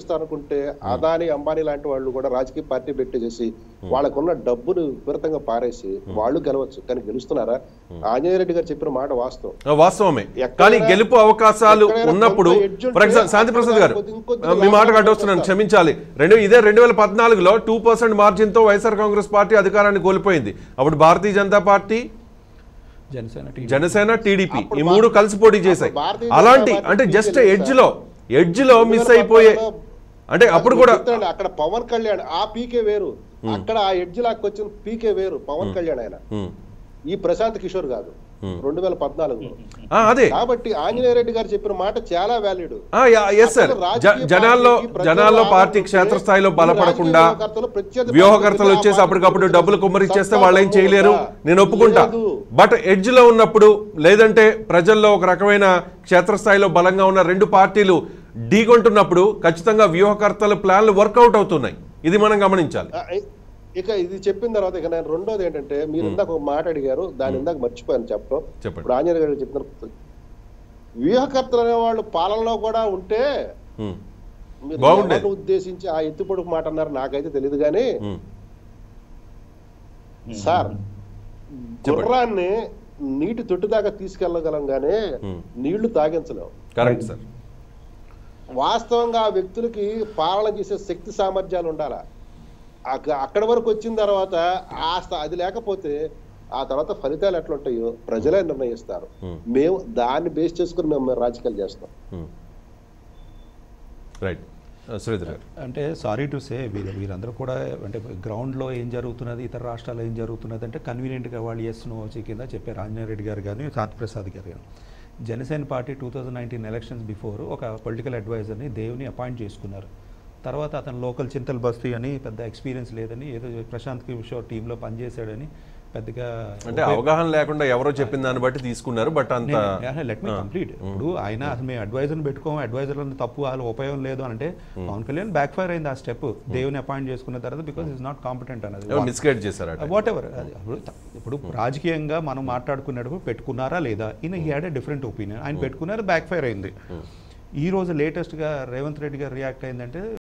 గెలుస్తారనుకుంటే అదాని అంబానీ లాంటి వాళ్ళు కూడా రాజకీయ పార్టీ పెట్టేసేసి వాళ్ళకున్న డబ్బును విపరీతంగా పారేసి వాళ్ళు గెలవచ్చు కానీ గెలుస్తున్నారా ఆంజనేయ రెడ్డి గారు చెప్పిన మాట వాస్తవం ఆ, వాస్తవమే ఎక్కడైనా- కానీ గెలుపు అవకాశాలు ఎక్కడైనా ఉన్నప్పుడు కొంత edge ఉంటే ఫర్ ఎగ్జాంపుల్ శాంతి ప్రసాద్ గారు కొద్ది- ఇంకొద్ది ఆ, మీ మాట లాభాలు అడ్డొస్తున్నాను వస్తాయి. క్షమించాలి రెండు ఇదే రెండు వేల పద్నాలుగులో టూ పర్సెంట్ మార్జిన్ తో వైఎస్ఆర్ కాంగ్రెస్ పార్టీ అధికారాన్ని కోల్పోయింది అప్పుడు Bharatiya Janata party Janasena TDP. Janasena TDP అప్పుడు ఈ మూడు కలిసి పోటీ చేశాయి అప్పుడు భారతీయ జనతా అలాంటి పార్టీ అంటే జస్ట్ పీకే ఎడ్జ్ లో ఎడ్జ్ లో మిస్ అయిపోయే అంటే అప్పుడు కూడా చెప్తానండి, అక్కడ పవన్ కళ్యాణ్ ఆ పీకే వేరు అక్కడ ఆ ఎడ్జ్ లాక్ వచ్చిన పీకే వేరు పవన్ కళ్యాణ్ ఆయన ఉమ్, ఈ ప్రశాంత్ కిషోర్ కాదు రెండు వేల పద్నాలుగులో ఆ, అదే కాబట్టి ఆంజనేయ రెడ్డి గారు చెప్పిన మాట చాలా వ్యాలిడ్ ఎస్ సార్ అసలు రాజకీయ జనాల్లో పార్టీకి ప్రజలు జనాల్లో పార్టీ ఆదరణ క్షేత్రస్థాయిలో ఉంటే బలపడకుండా ఈ రాజకీయ వ్యూహకర్తలు ప్రత్యర్థి వ్యూహకర్తలు పార్టీకి వచ్చేసి ఆ అప్పటికప్పుడు పార్టీకి డబ్బులు కుమ్మరిచ్చేస్తే సత్తా వాళ్ళు ఏం చేయలేరు ఉందా? నేను ఒప్పుకుంటా లేదు. బట్ ఎడ్జ్ లో ఉన్నప్పుడు లేదంటే ప్రజల్లో ఒక రకమైన క్షేత్రస్థాయిలో బలంగా ఉన్న రెండు పార్టీలు ఢీకొంటున్నప్పుడు ఖచ్చితంగా వ్యూహకర్తల ప్లాన్లు వర్కౌట్ అవుతున్నాయి ఇది మనం గమనించాలి ఆ, ఇ- ఇక ఇది చెప్పిన తర్వాత ఇక నేను రెండోది ఏంటంటే మీరు ఇందాక ఒక మాట అడిగారు దాని ఇందాక మర్చిపోయాను చెప్పడం చెప్పండి. ఇప్పుడు ఆంజనేయ గారు చెప్తున్నారు వ్యూహకర్తలు అనే వాళ్ళు పాలనలో కూడా ఉంటే ఉమ్, మీరు బాగుండేది. ఎవరిని ఉద్దేశించి ఆ ఎత్తుపొడుపు మాట అన్నారు నాకైతే తెలియదు కానీ ఉమ్, సార్ గుర్రాన్ని నీటి తొట్టు దాకా తీసుకెళ్ళగలం గానీ Hmm. నీళ్లు తాగించలేం కరెక్ట్ సార్ వాస్తవంగా ఆ వ్యక్తులకి పాలన చేసే శక్తి సామర్థ్యాలు ఉండాలా అక్క- అక్కడి వరకు వచ్చిన తర్వాత ఆ స్థా- అది లేకపోతే ఆ తర్వాత ఫలితాలు ఎట్లుంటాయో ప్రజలే నిర్ణయిస్తారు Hmm. మేము దాన్ని బేస్ చేసుకుని మేము రాజకీయాలు చేస్తాం రైట్ శ్రీధర్ గారు అంటే సారీ టు సే వీరు వీరందరూ కూడా అంటే గ్రౌండ్లో ఏం జరుగుతున్నది ఇతర రాష్ట్రాల్లో ఏం జరుగుతున్నది అంటే కన్వీనియంట్గా వాళ్ళు ఎస్ నో వచ్చి కింద చెప్పారు ఆంజనేయ రెడ్డి గారు కానీ శాంతి ప్రసాద్ గారు కానీ Janasena party two thousand nineteen elections before ఒక పొలిటికల్ అడ్వైజర్ని దేవుని అపాయింట్ చేసుకున్నారు తర్వాత అతను లోకల్ చింతల్ బస్తీ అని పెద్ద ఎక్స్పీరియన్స్ లేదని ఏదో ప్రశాంత్ కిషోర్ టీంలో పనిచేశాడని పెద్దగా అంటే అవగాహన లేకుండా ఎవరో చెప్పిన దాన్ని బట్టి తీసుకున్నారు బట్ అంత లెట్ మీ కంప్లీట్ ఇప్పుడు ఆయన అసలు మేము అడ్వైజర్ని పెట్టుకోము అడ్వైజర్ తప్పు వాళ్ళు ఉపయోగం లేదు అని అంటే పవన్ కళ్యాణ్ బ్యాక్ ఫైర్ అయింది ఆ స్టెప్ దేవుని అపాయింట్ చేసుకున్న తర్వాత బికాస్ ఇస్ నాట్ కాంపిటెంట్ అనేది మిస్గైడ్ చేశారట వాట్ ఎవర్ ఇప్పుడు రాజకీయంగా మనం మాట్లాడుకునేటప్పుడు పెట్టుకున్నారా లేదా ఈయన ఈ హ్యాడ్ ఎ డిఫరెంట్ ఒపీనియన్ ఆయన పెట్టుకున్నారు బ్యాక్ ఫైర్ అయింది ఈ రోజు లేటెస్ట్గా రేవంత్ రెడ్డి గారు రియాక్ట్ అయిందంటే